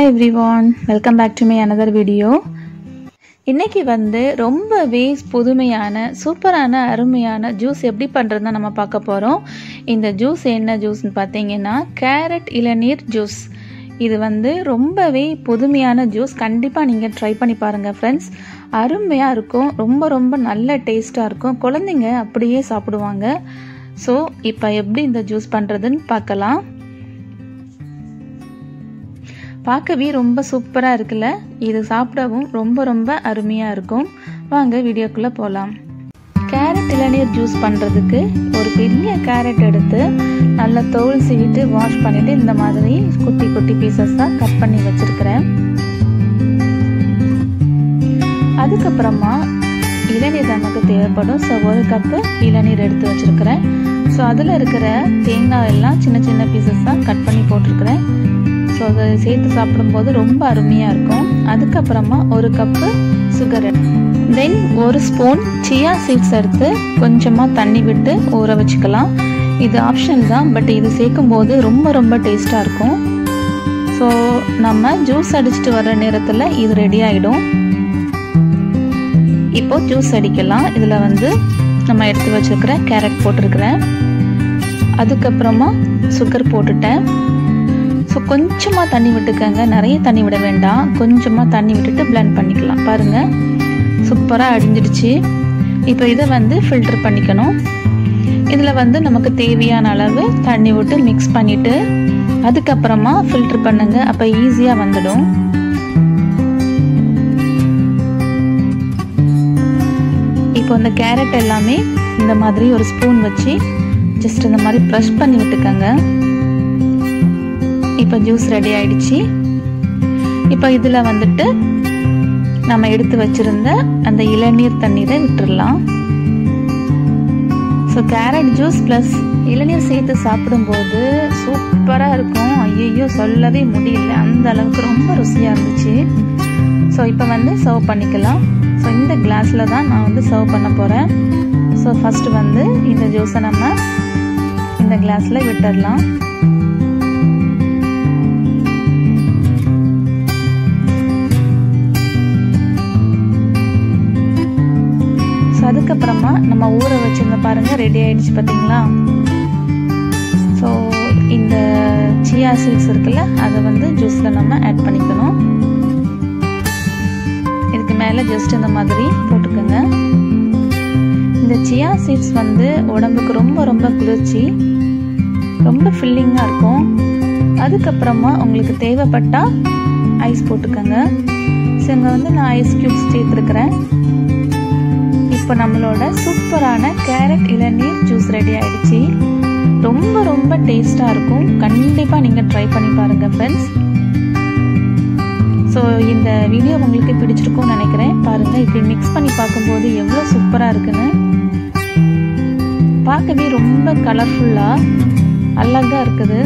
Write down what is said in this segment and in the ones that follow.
hi everyone welcome back to my another video இன்னைக்கு வந்து ரொம்பவே புதுமையான சூப்பரான அருமையான ஜூஸ் எப்படி பண்ணுறதுன்னு நம்ம பார்க்க போகிறோம் இந்த ஜூஸ் என்ன ஜூஸ்னு பார்த்தீங்கன்னா கேரட் இளநீர் ஜூஸ் இது வந்து ரொம்பவே புதுமையான ஜூஸ் கண்டிப்பாக நீங்கள் ட்ரை பண்ணி பாருங்கள் ஃப்ரெண்ட்ஸ் அருமையாக இருக்கும் ரொம்ப ரொம்ப நல்ல டேஸ்ட்டாக இருக்கும் குழந்தைங்க அப்படியே சாப்பிடுவாங்க ஸோ இப்போ எப்படி இந்த ஜூஸ் பண்ணுறதுன்னு பார்க்கலாம் பார்க்கவே ரொம்ப சூப்பராக இருக்குல்ல இது சாப்பிடவும் ரொம்ப ரொம்ப அருமையாக இருக்கும் வாங்க வீடியோக்குள்ளே போகலாம் கேரட் இளநீர் ஜூஸ் பண்ணுறதுக்கு ஒரு பெரிய கேரட் எடுத்து நல்லா தோல் சீவிட்டு வாஷ் பண்ணிவிட்டு இந்த மாதிரி குட்டி குட்டி பீசஸாக கட் பண்ணி வச்சுருக்கிறேன் அதுக்கப்புறமா இளநீர் நமக்கு தேவைப்படும் ஸோ ஒரு கப்பு இளநீர் எடுத்து வச்சுருக்கிறேன் ஸோ அதில் இருக்கிற தேங்காய் எல்லாம் சின்ன சின்ன பீசஸாக கட் பண்ணி போட்டிருக்கிறேன் ஸோ அதை சேர்த்து சாப்பிடும்போது ரொம்ப அருமையாக இருக்கும் அதுக்கப்புறமா ஒரு கப்பு சுகர் தென் ஒரு ஸ்பூன் சியா சீட்ஸ் எடுத்து கொஞ்சமாக தண்ணி விட்டு ஊற வச்சுக்கலாம் இது ஆப்ஷன் தான் பட் இது சேர்க்கும் போது ரொம்ப ரொம்ப டேஸ்ட்டாக இருக்கும் ஸோ நம்ம ஜூஸ் அடிச்சுட்டு வர்ற நேரத்தில் இது ரெடி ஆகிடும் இப்போ ஜூஸ் அடிக்கலாம் இதில் வந்து நம்ம எடுத்து வச்சுருக்கிற கேரட் போட்டிருக்கிறேன் அதுக்கப்புறமா சுகர் போட்டுட்டேன் ஸோ கொஞ்சமாக தண்ணி விட்டுக்கங்க நிறைய தண்ணி விட வேண்டாம் கொஞ்சமாக தண்ணி விட்டுட்டு பிளெண்ட் பண்ணிக்கலாம் பாருங்கள் சூப்பராக அடிஞ்சிடுச்சு இப்போ இதை வந்து ஃபில்டர் பண்ணிக்கணும் இதில் வந்து நமக்கு தேவையான அளவு தண்ணி விட்டு மிக்ஸ் பண்ணிவிட்டு அதுக்கப்புறமா ஃபில்டர் பண்ணுங்க அப்போ ஈஸியாக வந்துடும் இப்போ இந்த கேரட் எல்லாமே இந்த மாதிரி ஒரு ஸ்பூன் வச்சு ஜஸ்ட் இந்த மாதிரி ப்ரெஷ் பண்ணி விட்டுக்கோங்க இப்போ ஜூஸ் ரெடி ஆயிடுச்சு இப்போ இதில் வந்துட்டு நம்ம எடுத்து வச்சிருந்த அந்த இளநீர் தண்ணீரை விட்டுடலாம் ஸோ கேரட் ஜூஸ் ப்ளஸ் இளநீர் சேர்த்து சாப்பிடும்போது சூப்பராக இருக்கும் ஐயோ சொல்லவே முடியல அந்த அளவுக்கு ரொம்ப ருசியாக இருந்துச்சு ஸோ இப்போ வந்து சர்வ் பண்ணிக்கலாம் ஸோ இந்த கிளாஸில் தான் நான் வந்து சர்வ் பண்ண போகிறேன் ஸோ ஃபஸ்ட்டு வந்து இந்த ஜூஸை நம்ம இந்த கிளாஸில் விட்டுடலாம் ஸோ அதுக்கப்புறமா நம்ம ஊற வச்சுருந்த பாருங்கள் ரெடி ஆகிடுச்சு பார்த்தீங்களா ஸோ இந்த சியா சீட்ஸ் இருக்குல்ல அதை வந்து ஜூஸில் நம்ம ஆட் பண்ணிக்கணும் இதுக்கு மேலே ஜஸ்ட் இந்த மாதிரி போட்டுக்கோங்க இந்த சியா சீட்ஸ் வந்து உடம்புக்கு ரொம்ப ரொம்ப குளிர்ச்சி ரொம்ப ஃபில்லிங்காக இருக்கும் அதுக்கப்புறமா உங்களுக்கு தேவைப்பட்டால் ஐஸ் போட்டுக்கோங்க ஸோ இங்கே வந்து நான் ஐஸ் க்யூப்ஸ் சேர்த்துருக்குறேன் இப்போ நம்மளோட சூப்பரான கேரட் இளநீர் ஜூஸ் ரெடி ஆயிடுச்சு ரொம்ப ரொம்ப டேஸ்டாக இருக்கும் கண்டிப்பாக நீங்கள் ட்ரை பண்ணி பாருங்கள் ஃப்ரெண்ட்ஸ் ஸோ இந்த வீடியோ உங்களுக்கு பிடிச்சிருக்கும்னு நினைக்கிறேன் பாருங்கள் இப்படி மிக்ஸ் பண்ணி பார்க்கும்போது எவ்வளோ சூப்பராக இருக்குன்னு பார்க்கவே ரொம்ப கலர்ஃபுல்லாக அழகாக இருக்குது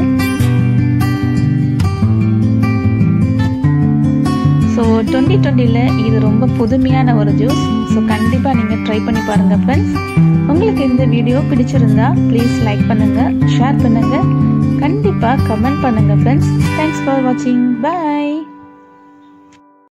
ஸோ டுவெண்ட்டி டுவெண்ட்டியில் இது ரொம்ப புதுமையான ஒரு ஜூஸ் ஸோ கண்டிப்பாக நீங்கள் ட்ரை பண்ணி பாருங்கள் ஃப்ரெண்ட்ஸ் உங்களுக்கு இந்த வீடியோ பிடிச்சிருந்தா ப்ளீஸ் லைக் பண்ணுங்கள் ஷேர் பண்ணுங்கள் கண்டிப்பாக கமெண்ட் பண்ணுங்கள் ஃப்ரெண்ட்ஸ் தேங்க்ஸ் ஃபார் வாட்சிங் பாய்